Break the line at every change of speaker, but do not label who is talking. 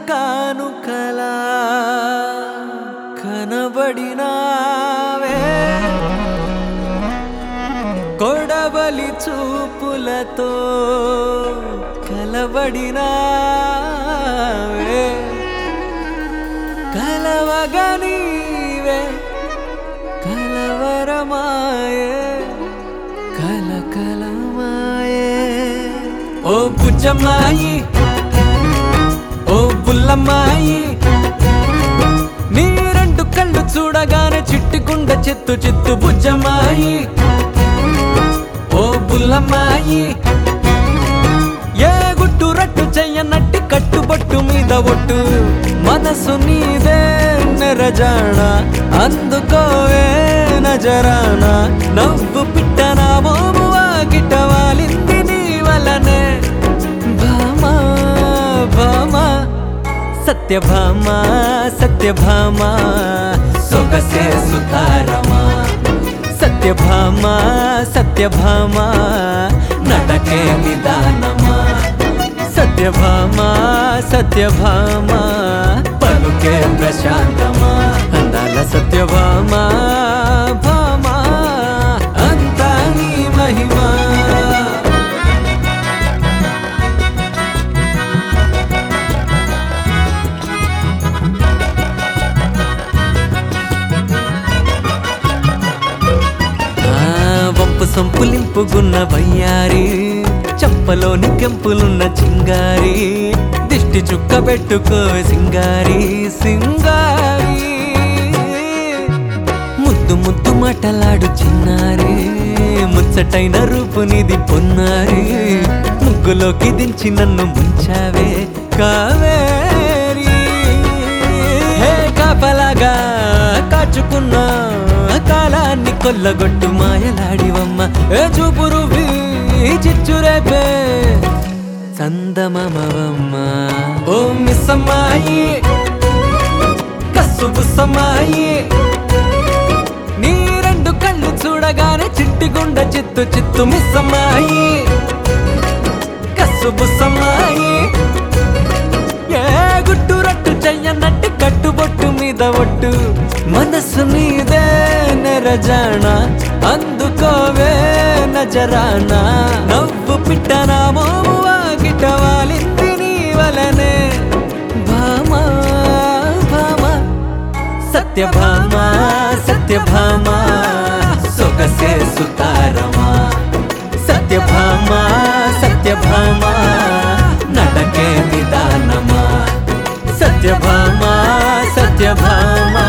కానుకలా కనబడినావే కొడవలి చూపులతో కలబడినావే కలవగనీవే కలవరమాయే కలకలమాయే ఓ బుజ్జమ్మాయి ఓ బుల్లమ్మాయి నీ రెండు కళ్ళు చూడగానే చిట్టుకుండ చిత్తు చిత్తు బుజ్జమ్మాయి ఓ బుల్లమ్మాయి ఏ గుట్టు రట్టు చెయ్యనట్టి కట్టుబట్టు మీద ఒట్టు మనసు నీదే నెరజాణ అందుకోవే నజరాన నవ్వు పిట్టన మోము వాకిట వాలింది నీ వలనే భామా భామా సత్యభామ సత్యభామ సొగసే సుతారమా సత్యభామ సత్యభామ నటకే నిదానమా సత్యభామ సత్యభామ పలుకే ప్రశాంతమా అందాల సత్యభామ భామ అంతా నీ మహిమా ఆ వంపు సంపులింపుగున్న వయ్యారి చంపలోని కెంపులున్న చింగారి దిష్టి చుక్క పెట్టుకో సింగారి సింగారి ముద్దు ముద్దు మాటలాడు చిన్నారి ముచ్చటైన రూపు నీది పొన్నారి ముగ్గులోకి దించి నన్ను ముంచావే కావేరి హే కాపలాగా కాచుకున్నా కాలాన్ని కొల్లగొట్టు మాయలాడివమ్మ ఏ చూపురు చిచ్చురేపే చందమమవమ్మ ఓ మిస్సమ్మాయి కస్సు బుస్సమ్మాయి నీ రెండు కళ్ళు చూడగానే చిట్టిగుండ చిత్తు చిత్తు మిస్సమ్మాయి కస్సు బుస్సమ్మాయి ఏ గుట్టు రట్టు చెయ్యనట్టు కట్టుబొట్టు మీద ఒట్టు మనసు నీదే నెరజాణ అందుకోవే నజరాన నవ్వు పిట్టన మోము వాకిట వాలింది నీ వలనే భామా భామా సత్యభామ సత్యభామ సొగసే సుతారమా సత్యభామ సత్యభామ నటకే నిదానమా సత్యభామ సత్యభామ